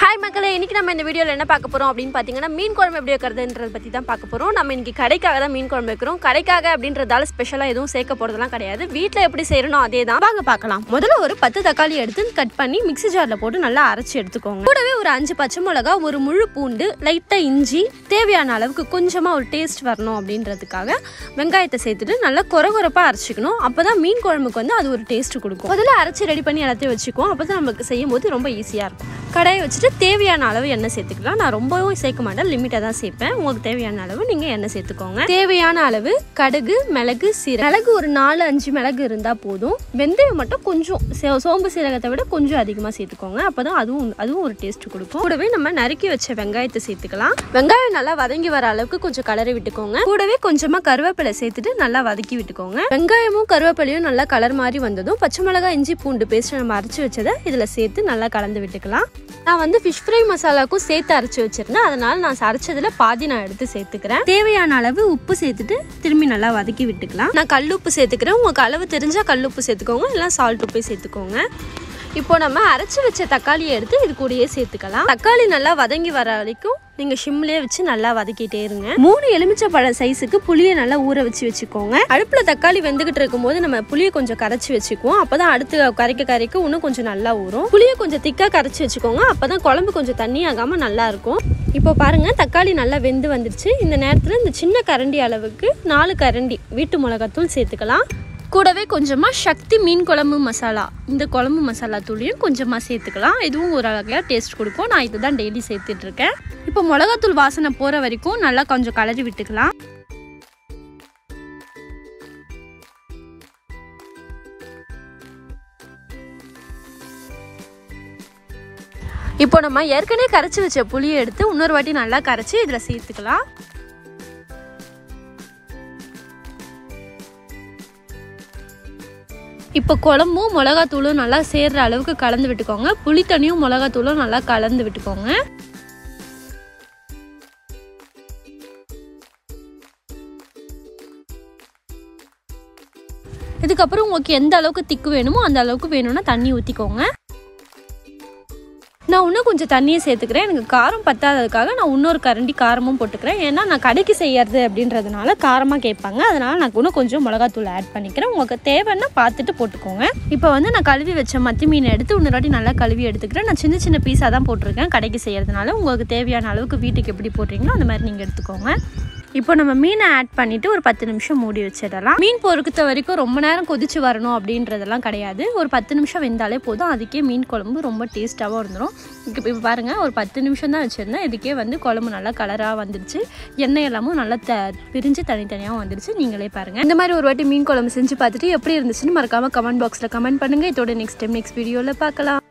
hi மக்களே இன்னைக்கு நம்ம இந்த வீடியோவில் என்ன பார்க்க போகிறோம் அப்படின்னு பார்த்தீங்கன்னா மீன் குழம்பு எப்படி வைக்கிறதுன்றத பற்றி தான் பார்க்க போகிறோம் நம்ம இன்னைக்கு கடைக்காக தான் மீன் குழம்பு வைக்கிறோம் கடைக்காக அப்படின்றதால ஸ்பெஷலாக எதுவும் சேர்க்க போகிறதுலாம் கிடையாது வீட்டில் எப்படி செய்யணும் அதே தான் வாங்க பார்க்கலாம் முதல்ல ஒரு பத்து தக்காளி எடுத்து கட் பண்ணி மிக்ஸி ஜாரில் போட்டு நல்லா அரைச்சி எடுத்துக்கோங்க கூடவே ஒரு அஞ்சு பச்சை மிளகா ஒரு முழு பூண்டு லைட்டாக இஞ்சி தேவையான அளவுக்கு கொஞ்சமாக ஒரு டேஸ்ட் வரணும் அப்படின்றதுக்காக வெங்காயத்தை சேர்த்துட்டு நல்லா கொர கொரப்பாக அரைச்சிக்கணும் அப்போ தான் மீன் குழம்புக்கு வந்து அது ஒரு டேஸ்ட் கொடுக்கும் முதல்ல அரைச்சி ரெடி பண்ணி எல்லாத்தையும் வச்சுக்குவோம் அப்போ தான் நமக்கு செய்யும் போது ரொம்ப ஈஸியாக இருக்கும் கடாயை வச்சுட்டு தேவையான அளவு எண்ணெய் சேர்த்துக்கலாம் நான் ரொம்பவும் சேர்க்க மாட்டேன் லிமிட்டாக தான் சேர்ப்பேன் உங்களுக்கு தேவையான அளவு நீங்கள் எண்ணெய் சேர்த்துக்கோங்க தேவையான அளவு கடுகு மிளகு சீரகம் மிளகு ஒரு நாலு அஞ்சு மிளகு இருந்தால் போதும் வெந்தயம் மட்டும் கொஞ்சம் சே- சோம்பு சீரகத்தை விட கொஞ்சம் அதிகமாக சேர்த்துக்கோங்க அப்போ தான் அதுவும் அதுவும் ஒரு டேஸ்ட் கொடுக்கும் கூடவே நம்ம நறுக்கி வச்ச வெங்காயத்தை சேர்த்துக்கலாம் வெங்காயம் நல்லா வதங்கி வர அளவுக்கு கொஞ்சம் கலரி விட்டுக்கோங்க கூடவே கொஞ்சமாக கருவேப்பிலை சேர்த்துட்டு நல்லா வதக்கி விட்டுக்கோங்க வெங்காயமும் கருவேப்பிலையும் நல்லா கலர் மாதிரி வந்ததும் பச்சை மிளகாய் இஞ்சி பூண்டு பேஸ்ட் நம்ம அரைச்சி வச்சதை இதில் சேர்த்து நல்லா கலந்து விட்டுக்கலாம் நான் வந்து ஃபிஷ் ஃப்ரை மசாலாக்கும் சேர்த்து அரைச்சி வச்சிருந்தேன் அதனால நான் அரைச்சதுல பாதி நான் எடுத்து சேர்த்துக்கிறேன் தேவையான அளவு உப்பு சேர்த்துட்டு திரும்பி நல்லா வதக்கி விட்டுக்கலாம் நான் கல்லுப்பு சேர்த்துக்கிறேன் உங்களுக்கு அளவு தெரிஞ்சா கல்லுப்பு சேர்த்துக்கோங்க இல்லை சால்ட் உப்பே சேர்த்துக்கோங்க இப்போ நம்ம அரைச்சி வச்ச தக்காளியை எடுத்து இது கூடயே சேர்த்துக்கலாம் தக்காளி நல்லா வதங்கி வர வரைக்கும் நீங்க ஷிம்லயே வச்சு நல்லா வதக்கிட்டே இருங்க மூணு எலுமிச்சை பழ சைஸுக்கு புளியை நல்லா ஊற வச்சு வச்சுக்கோங்க அடுப்புல தக்காளி வெந்துகிட்டு இருக்கும்போது நம்ம புளியை கொஞ்சம் கரைச்சி வச்சுக்குவோம் அப்பதான் அடுத்து கரைக்க கரைக்க இன்னும் கொஞ்சம் நல்லா ஊறும் புளியை கொஞ்சம் திக்கா கரைச்சி வச்சுக்கோங்க அப்பதான் குழம்பு கொஞ்சம் தண்ணி ஆகாம நல்லா இருக்கும் இப்போ பாருங்க தக்காளி நல்லா வெந்து வந்துருச்சு இந்த நேரத்துல இந்த சின்ன கரண்டி அளவுக்கு நாலு கரண்டி வீட்டு மிளகாத்தூள் சேர்த்துக்கலாம் கூடவே கொஞ்சமாக சக்தி மீன் குழம்பு மசாலா இந்த குழம்பு மசாலா தூளையும் கொஞ்சமாக சேர்த்துக்கலாம் இதுவும் ஒரு அழகாக டேஸ்ட் கொடுக்கும் நான் இதுதான் டெய்லி சேர்த்துட்டு இருக்கேன் இப்போ மிளகாத்தூள் வாசனை போகிற வரைக்கும் நல்லா கொஞ்சம் கலரி விட்டுக்கலாம் இப்போ நம்ம ஏற்கனவே கரைச்சி வச்ச புளியை எடுத்து இன்னொரு வாட்டி நல்லா கரைச்சி இதில் சேர்த்துக்கலாம் இப்போ குழம்பும் மிளகாத்தூளும் நல்லா சேர்ற அளவுக்கு கலந்து விட்டுக்கோங்க புளி தண்ணியும் மிளகாத்தூளும் நல்லா கலந்து விட்டுக்கோங்க இதுக்கப்புறம் உங்களுக்கு எந்த அளவுக்கு திக்கு வேணுமோ அந்த அளவுக்கு வேணும்னா தண்ணி ஊற்றிக்கோங்க நான் இன்னும் கொஞ்சம் தண்ணியை சேர்த்துக்கிறேன் எனக்கு காரம் பத்தாததுக்காக நான் இன்னொரு கரண்டி காரமும் போட்டுக்கிறேன் ஏன்னா நான் கடைக்கு செய்யறது அப்படின்றதுனால காரமாக கேட்பாங்க அதனால நான் இன்னும் கொஞ்சம் மிளகாத்தூள் ஆட் பண்ணிக்கிறேன் உங்களுக்கு தேவைன்னா பார்த்துட்டு போட்டுக்கோங்க இப்போ வந்து நான் கழுவி வச்ச மத்தி மீனை எடுத்து இன்னொரு வாட்டி நல்லா கழுவி எடுத்துக்கிறேன் நான் சின்ன சின்ன பீஸாக தான் போட்டிருக்கேன் கடைக்கு செய்யறதுனால உங்களுக்கு தேவையான அளவுக்கு வீட்டுக்கு எப்படி போடுறீங்களோ அந்த மாதிரி நீங்கள் எடுத்துக்கோங்க இப்போ நம்ம மீனை ஆட் பண்ணிட்டு ஒரு பத்து நிமிஷம் மூடி வச்சிடலாம் மீன் பொறுத்த வரைக்கும் ரொம்ப நேரம் கொதிச்சு வரணும் அப்படின்றதெல்லாம் கிடையாது ஒரு பத்து நிமிஷம் வெந்தாலே போதும் அதுக்கே மீன் குழம்பு ரொம்ப டேஸ்ட்டாகவும் இருந்துடும் இப்போ இப்போ பாருங்க ஒரு பத்து நிமிஷம் தான் வச்சுருந்தேன் இதுக்கே வந்து குழம்பு நல்லா கலராக வந்துருச்சு எண்ணெய் எல்லாமும் நல்லா த பிரிஞ்சு தனித்தனியாகவும் வந்துருச்சு நீங்களே பாருங்க இந்த மாதிரி ஒரு வாட்டி மீன் குழம்பு செஞ்சு பார்த்துட்டு எப்படி இருந்துச்சுன்னு மறக்காம கமெண்ட் பாக்ஸில் கமெண்ட் பண்ணுங்க இதோட நெக்ஸ்ட் டைம் நெக்ஸ்ட் வீடியோவில் பார்க்கலாம்